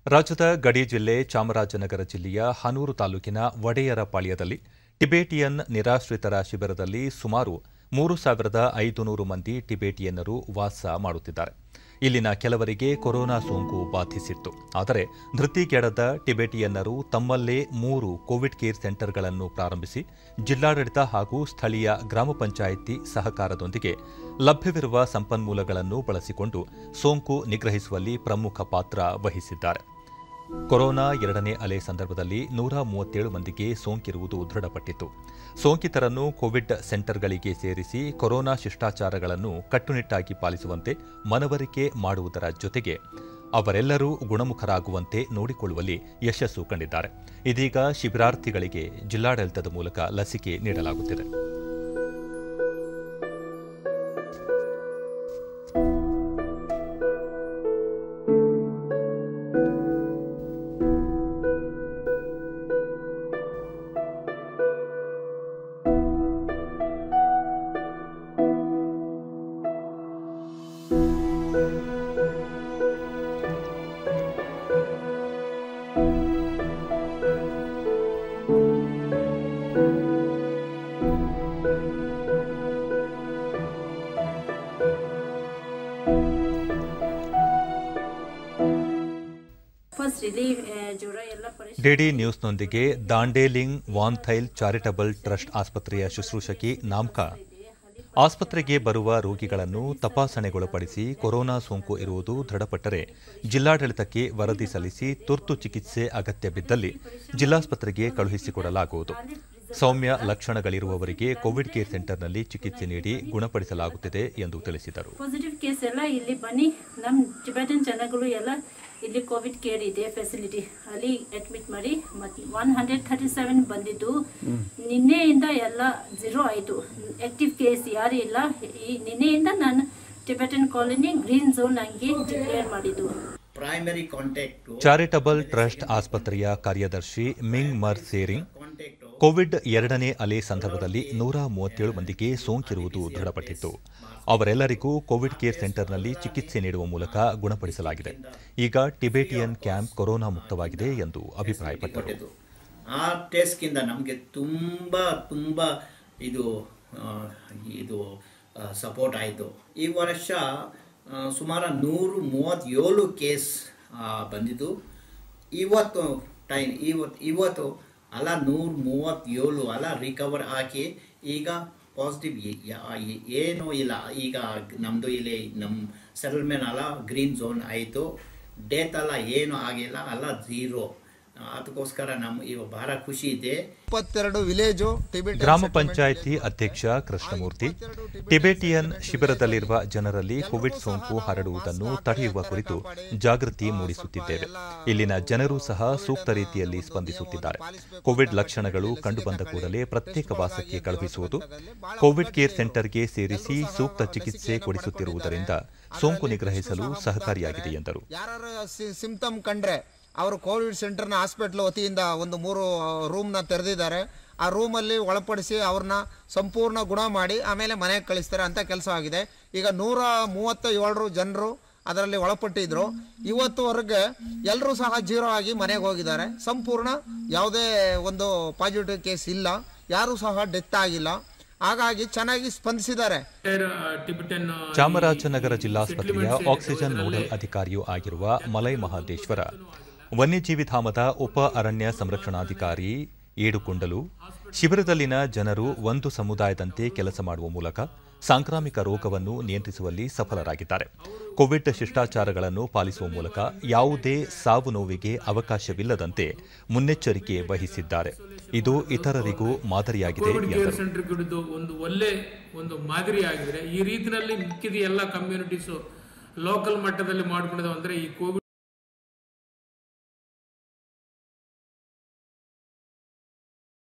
ರಾಜ್ಯದ ಗಡಿ ಜಿಲ್ಲೆ ಚಾಮರಾಜನಗರ ಜಿಲ್ಲೆಯ ಹನೂರು ತಾಲೂಕಿನ ಒಡೆಯರ ಪಾಳ್ಯದಲ್ಲಿ ಟಿಬೇಟಿಯನ್ ನಿರಾಶ್ರಿತರ ಶಿಬಿರದಲ್ಲಿ ಸುಮಾರು ಮೂರು ಸಾವಿರದ ಐದುನೂರು ಮಂದಿ ಟಿಬೇಟಿಯನ್ನರು ವಾಸ ಮಾಡುತ್ತಿದ್ದಾರೆ ಇಲ್ಲಿನ ಕೆಲವರಿಗೆ ಕೊರೋನಾ ಸೋಂಕು ಬಾಧಿಸಿತ್ತು ಆದರೆ ಧೃತಿಗೆಡದ ಟಿಬೇಟಿಯನ್ನರು ತಮ್ಮಲ್ಲೇ ಮೂರು ಕೋವಿಡ್ ಕೇರ್ ಸೆಂಟರ್ಗಳನ್ನು ಪ್ರಾರಂಭಿಸಿ ಜಿಲ್ಲಾಡಳಿತ ಹಾಗೂ ಸ್ಥಳೀಯ ಗ್ರಾಮ ಪಂಚಾಯಿತಿ ಸಹಕಾರದೊಂದಿಗೆ ಲಭ್ಯವಿರುವ ಸಂಪನ್ಮೂಲಗಳನ್ನು ಬಳಸಿಕೊಂಡು ಸೋಂಕು ನಿಗ್ರಹಿಸುವಲ್ಲಿ ಪ್ರಮುಖ ಪಾತ್ರ ವಹಿಸಿದ್ದಾರೆ ಕೊರೋನಾ ಎರಡನೇ ಅಲೆ ಸಂದರ್ಭದಲ್ಲಿ ನೂರ ಮೂವತ್ತೇಳು ಮಂದಿಗೆ ಸೋಂಕಿರುವುದು ದೃಢಪಟ್ಟಿತ್ತು ಸೋಂಕಿತರನ್ನು ಕೋವಿಡ್ ಸೆಂಟರ್ಗಳಿಗೆ ಸೇರಿಸಿ ಕೊರೋನಾ ಶಿಷ್ಟಾಚಾರಗಳನ್ನು ಕಟ್ಟುನಿಟ್ಟಾಗಿ ಪಾಲಿಸುವಂತೆ ಮನವರಿಕೆ ಮಾಡುವುದರ ಜೊತೆಗೆ ಅವರೆಲ್ಲರೂ ಗುಣಮುಖರಾಗುವಂತೆ ನೋಡಿಕೊಳ್ಳುವಲ್ಲಿ ಯಶಸ್ಸು ಕಂಡಿದ್ದಾರೆ ಇದೀಗ ಶಿಬಿರಾರ್ಥಿಗಳಿಗೆ ಜಿಲ್ಲಾಡಳಿತದ ಮೂಲಕ ಲಸಿಕೆ ನೀಡಲಾಗುತ್ತಿದೆ ಫಸ್ಟ್ ಇಲ್ಲಿ ಆ, ಜ್ವರ ಎಲ್ಲ ಪರಿಸ್ಥಿತಿ ಡಿಡಿ ನ್ಯೂಸ್ನೊಂದಿಗೆ ದಾಂಡೇಲಿಂಗ್ ವಾನ್ಥೈಲ್ ಚಾರಿಟಬಲ್ ಟ್ರಸ್ಟ್ ಆಸ್ಪತ್ರೆಯ ಶುಶ್ರೂಷಕಿ ನಾಮ್ಕಾ ಆಸ್ಪತ್ರೆಗೆ ಬರುವ ರೋಗಿಗಳನ್ನು ತಪಾಸಣೆಗೊಳಪಡಿಸಿ ಕೊರೋನಾ ಸೋಂಕು ಇರುವುದು ದೃಢಪಟ್ಟರೆ ಜಿಲ್ಲಾಡಳಿತಕ್ಕೆ ವರದಿ ಸಲ್ಲಿಸಿ ತುರ್ತು ಚಿಕಿತ್ಸೆ ಅಗತ್ಯ ಬಿದ್ದಲ್ಲಿ ಜಿಲ್ಲಾಸ್ಪತ್ರೆಗೆ ಕಳುಹಿಸಿಕೊಡಲಾಗುವುದು ಸೌಮ್ಯ ಲಕ್ಷಣಗಳಿರುವವರಿಗೆ ಕೋವಿಡ್ ಕೇರ್ ಸೆಂಟರ್ನಲ್ಲಿ ಚಿಕಿತ್ಸೆ ನೀಡಿ ಗುಣಪಡಿಸಲಾಗುತ್ತಿದೆ ಎಂದು ತಿಳಿಸಿದರು ಪಾಸಿಟಿವ್ ಕೇಸ್ ಎಲ್ಲ ಇಲ್ಲಿ ಬನ್ನಿ ನಮ್ಮ ಟಿಬೆಟನ್ ಜನಗಳು ಎಲ್ಲ ಇಲ್ಲಿ ಕೋವಿಡ್ ಕೇರ್ ಇದೆ ಫೆಸಿಲಿಟಿ ಅಲ್ಲಿ ಅಡ್ಮಿಟ್ ಮಾಡಿ ಮತ್ತು ಒನ್ ಹಂಡ್ರೆಡ್ ಥರ್ಟಿ ಸೆವೆನ್ ಬಂದಿದ್ದು ನಿನ್ನೆಯಿಂದ ಎಲ್ಲ ಝೀರೋ ಆಯಿತು ಆಕ್ಟಿವ್ ಕೇಸ್ ಯಾರು ಇಲ್ಲ ಈ ನಿನ್ನೆಯಿಂದ ನಾನು ಟಿಬೆಟನ್ ಕಾಲೋನಿ ಗ್ರೀನ್ ಝೋನ್ ಹಂಗೆ ಡಿಕ್ಲೇರ್ ಮಾಡಿದ್ದು ಪ್ರೈಮರಿ ಕಾಂಟ್ಯಾಕ್ಟ್ ಚಾರಿಟಬಲ್ ಟ್ರಸ್ಟ್ ಆಸ್ಪತ್ರೆಯ ಕಾರ್ಯದರ್ಶಿ ಮಿಂಗ್ ಮರ್ ಸೇರಿಂಗ್ ಕಾಂಟ್ಯಾಕ್ಟ್ ಕೋವಿಡ್ ಎರಡನೇ ಅಲೆ ಸಂದರ್ಭದಲ್ಲಿ ನೂರ ಮೂವತ್ತೇಳು ಮಂದಿಗೆ ಸೋಂಕಿರುವುದು ದೃಢಪಟ್ಟಿತ್ತು ಅವರೆಲ್ಲರಿಗೂ ಕೋವಿಡ್ ಕೇರ್ ಸೆಂಟರ್ನಲ್ಲಿ ಚಿಕಿತ್ಸೆ ನೀಡುವ ಮೂಲಕ ಗುಣಪಡಿಸಲಾಗಿದೆ ಈಗ ಟಿಬೇಟಿಯನ್ ಕ್ಯಾಂಪ್ ಕೊರೋನಾ ಮುಕ್ತವಾಗಿದೆ ಎಂದು ಅಭಿಪ್ರಾಯಪಟ್ಟರು ಕೊಟ್ಟಿದ್ದು ಆ ಟೆಸ್ಟ್ಗಿಂತ ನಮಗೆ ತುಂಬ ತುಂಬ ಇದು ಆ, ಇದು ಸಪೋರ್ಟ್ ಆಯಿತು ಈ ವರ್ಷ ಆ, ಸುಮಾರು ನೂರು ಮೂವತ್ತೇಳು ಕೇಸ್ ಆ, ಬಂದಿದ್ದು ಇವತ್ತು ಟೈಮ್ ಇವತ್ತು ಇವತ್ತು ಅಲ್ಲ ನೂರು ಮೂವತ್ತೇಳು ಅಲ್ಲ ರಿಕವರ್ ಆಗಿ ಈಗ ಪಾಸಿಟಿವ್ ಏನೂ ಇಲ್ಲ ಈಗ ನಮ್ಮದು ಇಲ್ಲಿ ನಮ್ಮ ಸೆಟಲ್ಮೆಂಟ್ ಅಲ್ಲ ಗ್ರೀನ್ ಝೋನ್ ಆಯಿತು ಡೆತ್ ಅಲ್ಲ ಏನು ಆಗಿಲ್ಲ ಅಲ್ಲ ಝೀರೋ ಅದಕ್ಕೋಸ್ಕರ ನಮ್ಮ ಇವಾಗ ಭಾಳ ಖುಷಿ ಇದೆ ಇಪ್ಪತ್ತೆರಡು ವಿಲೇಜು ಟಿಬೆಟ್ ಗ್ರಾಮ ಪಂಚಾಯಿತಿ ಅಧ್ಯಕ್ಷ ಕೃಷ್ಣಮೂರ್ತಿ ಟಿಬೇಟಿಯನ್ ಶಿಬಿರದಲ್ಲಿರುವ ಜನರಲ್ಲಿ ಕೋವಿಡ್ ಸೋಂಕು ಹರಡುವುದನ್ನು ತಡೆಯುವ ಕುರಿತು ಜಾಗೃತಿ ಮೂಡಿಸುತ್ತಿದ್ದೇವೆ ಇಲ್ಲಿನ ಜನರು ಸಹ ಸೂಕ್ತ ರೀತಿಯಲ್ಲಿ ಸ್ಪಂದಿಸುತ್ತಿದ್ದಾರೆ ಕೋವಿಡ್ ಲಕ್ಷಣಗಳು ಕಂಡುಬಂದ ಕೂಡಲೇ ಪ್ರತ್ಯೇಕ ವಾಸಕ್ಕೆ ಕಳುಹಿಸುವುದು ಕೋವಿಡ್ ಕೇರ್ ಸೆಂಟರ್ಗೆ ಸೇರಿಸಿ ಸೂಕ್ತ ಚಿಕಿತ್ಸೆ ಕೊಡಿಸುತ್ತಿರುವುದರಿಂದ ಸೋಂಕು ನಿಗ್ರಹಿಸಲು ಸಹಕಾರಿಯಾಗಿದೆ ಎಂದರು ಯಾರು ಸಿಂಪ್ಟಮ್ ಕಂಡ್ರೆ ಅವರು ಕೋವಿಡ್ ಸೆಂಟರ್ನ ಹಾಸ್ಪಿಟ್ಲ್ ವತಿಯಿಂದ ಒಂದು ಮೂರು ರೂಮ್ನ ತೆರೆದಿದ್ದಾರೆ ಆ ರೂಮಲ್ಲಿ ಒಳಪಡಿಸಿ ಅವ್ರನ್ನ ಸಂಪೂರ್ಣ ಗುಣ ಮಾಡಿ ಆಮೇಲೆ ಮನೆಗೆ ಕಳಿಸ್ತಾರೆ ಅಂತ ಕೆಲಸ ಆಗಿದೆ ಈಗ ನೂರ ಮೂವತ್ತ ಏಳರು ಜನರು ಅದರಲ್ಲಿ ಒಳಪಟ್ಟಿದ್ರು ಇವತ್ತುವರೆಗೆ ಎಲ್ಲರೂ ಸಹ ಜೀರೋ ಆಗಿ ಮನೆಗೆ ಹೋಗಿದ್ದಾರೆ ಸಂಪೂರ್ಣ ಯಾವುದೇ ಒಂದು ಪಾಸಿಟಿವ್ ಕೇಸ್ ಇಲ್ಲ ಯಾರೂ ಸಹ ಡೆತ್ ಆಗಿಲ್ಲ ಹಾಗಾಗಿ ಚೆನ್ನಾಗಿ ಸ್ಪಂದಿಸಿದ್ದಾರೆ ಟಿಬೆಟನ್ ಚಾಮರಾಜನಗರ ಜಿಲ್ಲಾಸ್ಪತ್ರೆಯ ಆಕ್ಸಿಜನ್ ನೋಡಲ್ ಅಧಿಕಾರಿಯೂ ಆಗಿರುವ ಮಲೈ ಮಹಾದೇಶ್ವರ ವನ್ಯಜೀವಿ ಧಾಮದ ಉಪ ಅರಣ್ಯ ಸಂರಕ್ಷಣಾಧಿಕಾರಿ ಏಡುಕೊಂಡಲು ಶಿಬಿರದಲ್ಲಿನ ಜನರು ಒಂದು ಸಮುದಾಯದಂತೆ ಕೆಲಸ ಮಾಡುವ ಮೂಲಕ ಸಾಂಕ್ರಾಮಿಕ ರೋಗವನ್ನು ನಿಯಂತ್ರಿಸುವಲ್ಲಿ ಸಫಲರಾಗಿದ್ದಾರೆ ಕೋವಿಡ್ ಶಿಷ್ಟಾಚಾರಗಳನ್ನು ಪಾಲಿಸುವ ಮೂಲಕ ಯಾವುದೇ ಸಾವು ನೋವಿಗೆ ಅವಕಾಶವಿಲ್ಲದಂತೆ ಮುನ್ನೆಚ್ಚರಿಕೆ ವಹಿಸಿದ್ದಾರೆ ಇದು ಇತರರಿಗೂ ಮಾದರಿಯಾಗಿದೆ ಕೋವಿಡ್ ಕೇರ್ ಎಂದರು ಸೆಂಟರ್ ಹಿಡಿದು ಒಂದು ಒಳ್ಳೆ ಒಂದು ಮಾದರಿ ಆಗಿದ್ರೆ ಈ ರೀತಿಯಲ್ಲಿ ಮಿಕ್ಕಿದ ಎಲ್ಲ ಕಮ್ಯುನಿಟೀಸು ಲೋಕಲ್ ಮಟ್ಟದಲ್ಲಿ ಮಾಡ್ಕೊಂಡಿದ್ದಾವೆ ಅಂದ್ರೆ ಈ ಕೋವಿಡ್